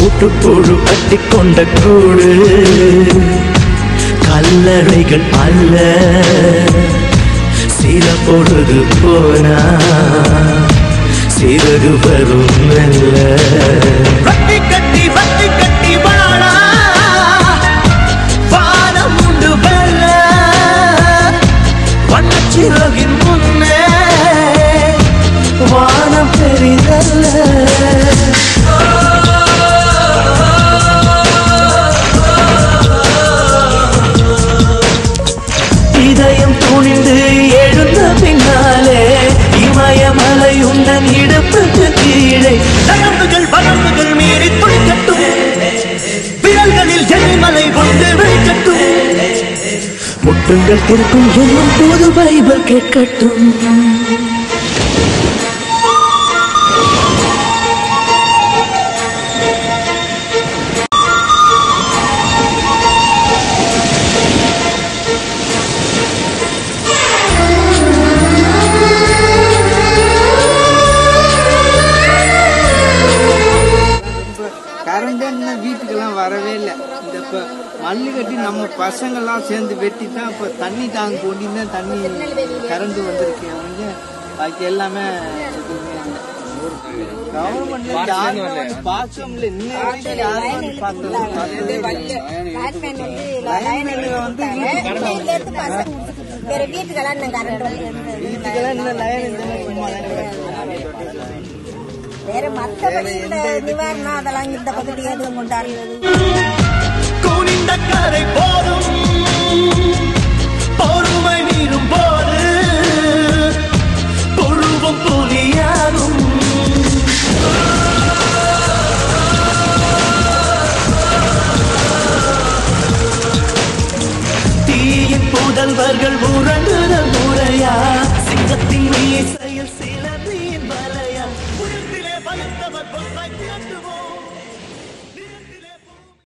கூட்டுப்புழு கட்டிக்கொண்ட கூடு கல்லறைகள் அல்ல சில பொழுது போனா சிறகு வரும் மெல்ல வட்டி கட்டி வட்டி கட்டி வாழா வானம் உண்டு வெல்ல வண்ணச்சிறகின் முன்னே வானம் பெரிதல்ல இதயம் துணிந்து எழுந்த பின்னாலே இமயமலை உந்தன் இடுப்புக்கு கீழே நரம்புகள் வரம்புகள் மீறி துடிக்கட்டும் விரல்களில் எரிமலை கொண்டு வைக்கட்டும் முட்டுங்கள் திருக்கும் என்னும் போது பைபிள் கேட்கட்டும் இப்போ கரண்ட் இன்னும் வீட்டுக்கெல்லாம் வரவே இல்லை இந்த இப்போ மல்லு கட்டி நம்ம பசங்கள்லாம் சேர்ந்து வெட்டி தான் இப்போ தண்ணி தாங்க கொண்டு தான் தண்ணி கரண்ட் வந்திருக்கு வந்து பாக்கி எல்லாமே கவர்மெண்ட் யாருமே வந்து பார்க்க முடியல இன்னும் வரைக்கும் யாரும் வந்து பார்த்தது பார்த்ததே இல்லை. லைன்மேன்ல வந்து வேற வீட்டுக்கெல்லாம் இன்னும் கரண்ட் வீட்டுக்கெல்லாம் இன்னும் லைன் இந்த மாதிரி சும்மா தானே கிடக்கு. வேற மத்தபடி இந்த நிவாரணம் அதெல்லாம் இந்த பக்கத்து எதுவும் கொண்டாடுறது குனிந்த கரை போதும் பொறுமை மீறும் போது புழுவும் புலியாகும் தீயின் புதல்வர்கள் உறங்கு